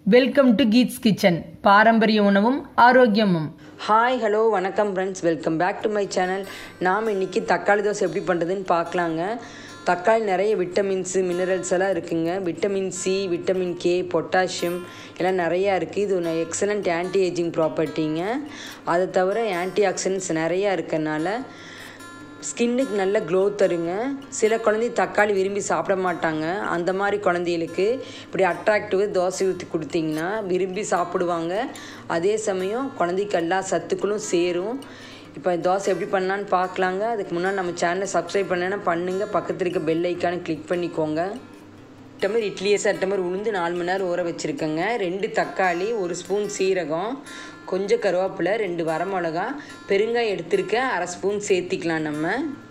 welcome to Keats kitchen பாரம்பரிய உணவும் ஆரோக்கியமும் ஹாய் ஹலோ வணக்கம் friends welcome back to my channel நாம் இன்றைக்கி தக்காளி தோசை எப்படி பண்ணுறதுன்னு பார்க்கலாங்க தக்காளி நிறைய விட்டமின்ஸு மினரல்ஸ் எல்லாம் இருக்குங்க vitamin C vitamin K potassium எல்லாம் நிறையா இருக்குது இது ஒரு எக்ஸலண்ட் ஆன்டி ஏஜிங் ப்ராப்பர்ட்டிங்க அதை தவிர ஆன்டி ஆக்சிடென்ட்ஸ் நிறையா இருக்கறனால ஸ்கின்னுக்கு நல்ல க்ளோ தருங்க சில குழந்தை தக்காளி விரும்பி சாப்பிட மாட்டாங்க அந்த மாதிரி குழந்தைகளுக்கு இப்படி அட்ராக்டிவ் தோசை ஊற்றி கொடுத்தீங்கன்னா விரும்பி சாப்பிடுவாங்க அதே சமயம் குழந்தைக்கு எல்லா சத்துக்களும் சேரும் இப்போ தோசை எப்படி பண்ணலான்னு பார்க்கலாங்க அதுக்கு முன்னாடி நம்ம சேனலை சப்ஸ்கிரைப் பண்ணேன்னா பண்ணுங்கள் பக்கத்தில் இருக்க பெல் ஐக்கானை கிளிக் பண்ணிக்கோங்க டம்ளர் இட்லி டம்ளர் உளுந்து நாலு மணி நேரம் ஊற வச்சுருக்கேங்க ரெண்டு தக்காளி ஒரு ஸ்பூன் சீரகம் கொஞ்சம் கருவேப்பிலை ரெண்டு வரமிளகா பெருங்காயம் எடுத்திருக்கேன் அரை ஸ்பூன் சேர்த்திக்கலாம் நம்ம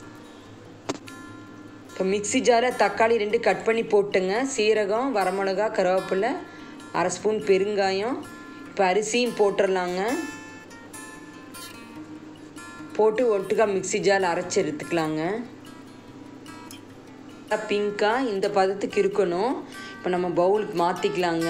இப்போ மிக்ஸி ஜாரில் தக்காளி ரெண்டு கட் பண்ணி போட்டுங்க சீரகம் வரமிளகா கருவேப்பிலை அரை ஸ்பூன் பெருங்காயம் இப்போ அரிசியும் போட்டுடலாங்க போட்டு ஒட்டுக்கா மிக்ஸி ஜாரில் அரைச்சி எடுத்துக்கலாங்க பிங்காக இந்த பதத்துக்கு இருக்கணும் இப்போ நம்ம பவுலுக்கு மாற்றிக்கலாங்க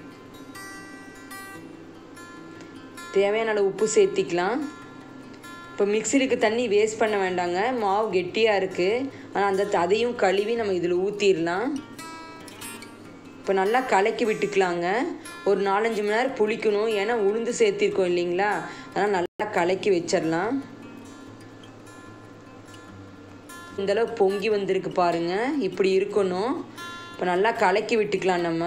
தேவையான அளவு உப்பு சேர்த்திக்கலாம் இப்போ மிக்சிலுக்கு தண்ணி வேஸ்ட் பண்ண வேண்டாங்க மாவு கெட்டியாக இருக்குது ஆனால் அந்த அதையும் கழுவி நம்ம இதில் ஊற்றிடலாம் இப்போ நல்லா கலக்கி விட்டுக்கலாங்க ஒரு நாலஞ்சு மணி நேரம் புளிக்கணும் ஏன்னா உளுந்து சேர்த்திருக்கோம் இல்லைங்களா அதனால் நல்லா கலக்கி வச்சிடலாம் இந்தளவு பொங்கி வந்திருக்கு பாருங்க இப்படி இருக்கணும் இப்போ நல்லா கலக்கி விட்டுக்கலாம் நம்ம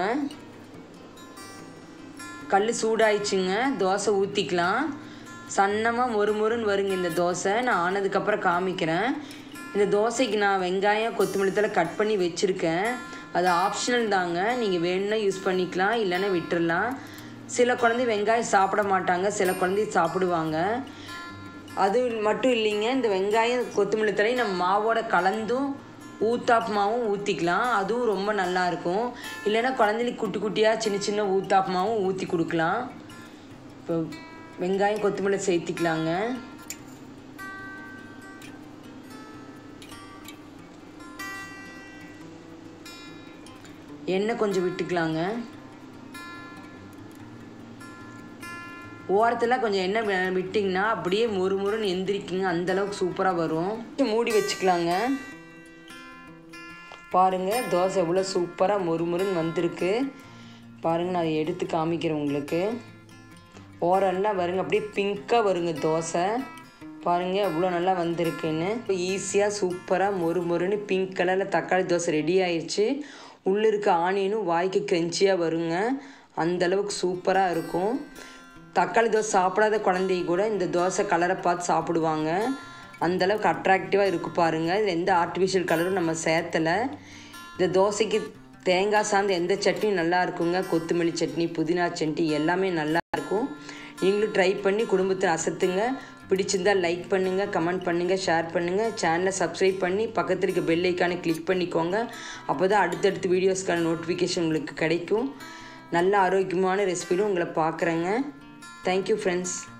கல் சூடாயிடுச்சுங்க தோசை ஊற்றிக்கலாம் சன்னமாக மொறு மொறுன்னு வருங்க இந்த தோசை நான் ஆனதுக்கப்புறம் காமிக்கிறேன் இந்த தோசைக்கு நான் வெங்காயம் கொத்தமல்லி தலை கட் பண்ணி வச்சுருக்கேன் அது ஆப்ஷனல் தாங்க நீங்கள் வேணும்னா யூஸ் பண்ணிக்கலாம் இல்லைன்னா விட்டுறலாம் சில குழந்தை வெங்காயம் சாப்பிட மாட்டாங்க சில குழந்தை சாப்பிடுவாங்க அது மட்டும் இல்லைங்க இந்த வெங்காயம் கொத்தமல்லி தலை நம்ம மாவோட கலந்தும் ஊத்தாப்பு மாவும் ஊற்றிக்கலாம் அதுவும் ரொம்ப நல்லாயிருக்கும் இல்லைன்னா குழந்தைகளுக்கு குட்டி குட்டியாக சின்ன சின்ன ஊத்தாப்பு மாவும் ஊற்றி கொடுக்கலாம் இப்போ வெங்காயம் கொத்தமல்லி சேர்த்திக்கலாங்க எண்ணெய் கொஞ்சம் விட்டுக்கலாங்க ஓரத்தில் கொஞ்சம் எண்ணெய் விட்டிங்கன்னா அப்படியே மொறு மொறுன்னு எந்திரிக்குங்க அந்தளவுக்கு சூப்பராக வரும் மூடி வச்சுக்கலாங்க பாருங்கள் தோசை எவ்வளோ சூப்பராக மொறு மொறுன்னு வந்திருக்கு பாருங்கள் நான் அதை எடுத்து காமிக்கிறேன் உங்களுக்கு ஓரெல்லாம் வருங்க அப்படியே பிங்க்காக வருங்க தோசை பாருங்கள் எவ்வளோ நல்லா வந்திருக்குன்னு இப்போ ஈஸியாக சூப்பராக மொறு மொறுன்னு பிங்க் கலரில் தக்காளி தோசை ரெடி ஆயிடுச்சு உள்ளே இருக்க ஆனியனும் வாய்க்கு கிரன்ச்சியாக வருங்க அந்தளவுக்கு சூப்பராக இருக்கும் தக்காளி தோசை சாப்பிடாத குழந்தைங்க கூட இந்த தோசை கலரை பார்த்து சாப்பிடுவாங்க அந்தளவுக்கு அட்ராக்டிவாக இருக்கு பாருங்கள் இதில் எந்த ஆர்டிஃபிஷியல் கலரும் நம்ம சேர்த்தலை இந்த தோசைக்கு தேங்காய் சார்ந்த எந்த சட்னியும் நல்லா இருக்குங்க கொத்தமல்லி சட்னி புதினா சட்னி எல்லாமே நல்லா இருக்கும் நீங்களும் ட்ரை பண்ணி குடும்பத்தை அசத்துங்க பிடிச்சிருந்தால் லைக் பண்ணுங்கள் கமெண்ட் பண்ணுங்கள் ஷேர் பண்ணுங்கள் சேனலை சப்ஸ்கிரைப் பண்ணி பக்கத்தில் இருக்க பெல் ஐக்கானை கிளிக் பண்ணிக்கோங்க அப்போ தான் அடுத்தடுத்த வீடியோஸ்க்கான நோட்டிஃபிகேஷன் உங்களுக்கு கிடைக்கும் நல்ல ஆரோக்கியமான ரெசிபிலும் உங்களை பார்க்குறேங்க தேங்க்யூ ஃப்ரெண்ட்ஸ்